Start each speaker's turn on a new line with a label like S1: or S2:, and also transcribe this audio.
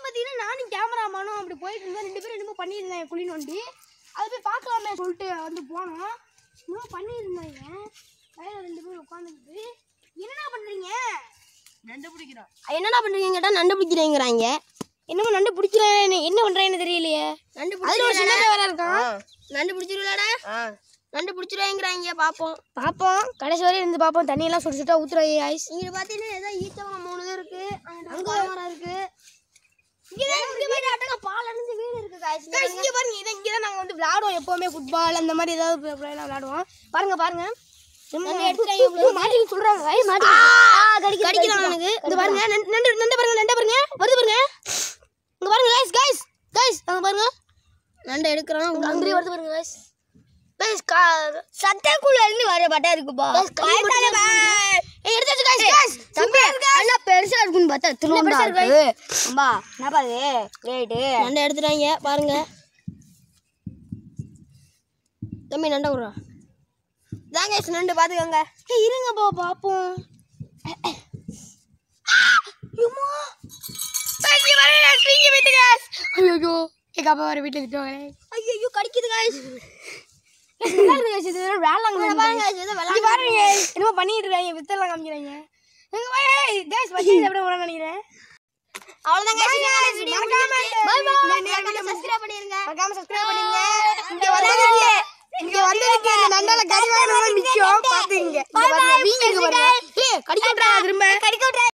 S1: பார்த்தீங்கன்னா நானும் கேமராமேனும் அப்படி போயிட்டு இருந்தோம் ரெண்டு பேரும் என்னமோ பண்ணியிருந்தேன் குழி நோண்டி அதை போய் பார்க்கலாமே சொல்லிட்டு வந்து போனோம் என்னமோ பண்ணியிருந்தாங்க வயலில் ரெண்டு பேரும் உட்காந்துக்கிட்டு என்னடா பண்ணுறீங்க
S2: நண்டு பிடிக்கிறோம்
S1: என்னடா பண்ணுறீங்க கேட்டால் நண்டு பிடிக்கிறேங்கிறாங்க என்னமோ நண்டு பிடிக்கிறேன் என்ன பண்ணுறேன்னு தெரியலையே
S2: நண்டு
S1: அதில் ஒரு சின்ன வேற இருக்கான்
S2: நண்டு பிடிச்சிருவிலாடா நண்டு பிடிச்சிருவாங்கிறாங்க பார்ப்போம்
S1: பார்ப்போம் கடைசி வரையும் இருந்து பார்ப்போம் தண்ணியெல்லாம் சுட்டு சுட்டா ஊற்றுறாங்க ஐஸ்
S2: இங்க பார்த்தீங்கன்னா ஏதோ ஈச்சவங்க மூணு தான் இருக்கு
S1: அங்க
S2: அங்கே மரம் இருக்கு இங்கே இங்கே போய் ஆட்டங்க பால் அடைஞ்சு வீடு இருக்கு காய்ச்சி
S1: Guys, இங்க பாருங்க இதை இங்கே தான் நாங்கள் வந்து விளையாடுவோம் எப்போவுமே ஃபுட்பால் அந்த மாதிரி ஏதாவது ப- ப- விளையாடுவோம் பாருங்க பாருங்க மாட்டின்னு சொல்றாங்க guys, மாட்டிக்கிட்டு. கடிக்கிறான் அவனுக்கு இந்த பாருங்க நண்டு நண்டு நண்டு பாருங்க நண்டு பாருங்க வருது பாருங்க இங்க பாருங்க கைஸ் கைஸ் கைஸ் அங்க பாருங்க
S2: நண்டு எடுக்கிறோம்
S1: இங்க அங்கே வருது பாருங்க கைஸ் கைஸ்
S2: சட்டைக்குள்ள இருந்து வர பட்டா இருக்குப்பா
S1: ஏய் எடுத்தாச்சு கைஸ் கைஸ்
S2: தம்பி நல்லா பெருசா இருக்குன்னு பார்த்தா
S1: பெருசா
S2: திரும்ப
S1: இருக்கு,
S2: அம்பா என்னப்பா இது ரேட்டு
S1: நண்டு எடுத்துட்டாங்க பாருங்க
S2: தம்பி நண்டை விட்றா தாங்க நண்டு பார்த்துக்கோங்க
S1: ஏய் இருங்கப்பா பாப்போம் ஐயோ எங்க அப்பா வர வீட்டுல திட்டுவாங்களே
S2: ஐயோ கடிக்குது காய்ஸ்
S1: நல்லா இருக்கு guys, இது வேற வேளாங்க
S2: பாருங்க guys, ஏதோ
S1: இங்க பாருங்க என்னமோ பண்ணிட்டு இருக்காங்க வித்தெல்லாம் காமிக்கிறாங்க எங்க பாய் கேஸ் பச்சை சாப்பிட போறேன்னு நினைக்கிறேன்
S2: அவ்வளவுதான் guys, இந்த video
S1: மறக்காம
S2: Bye bye.
S1: இந்த video
S2: subscribe பண்ணிருங்க
S1: மறக்காம சப்ஸ்கிரைப் பண்ணுங்க இங்க வந்ததுக்கு இங்க வந்ததுக்கு இந்த நண்டால கறி வாங்கணும் மிச்சம் பாத்துங்க இங்க பாருங்க வீங்க இருக்கு பாருங்க ஏய் கடிக்க விட்றாங்க திரும்ப
S2: கடிக்க விட்றாங்க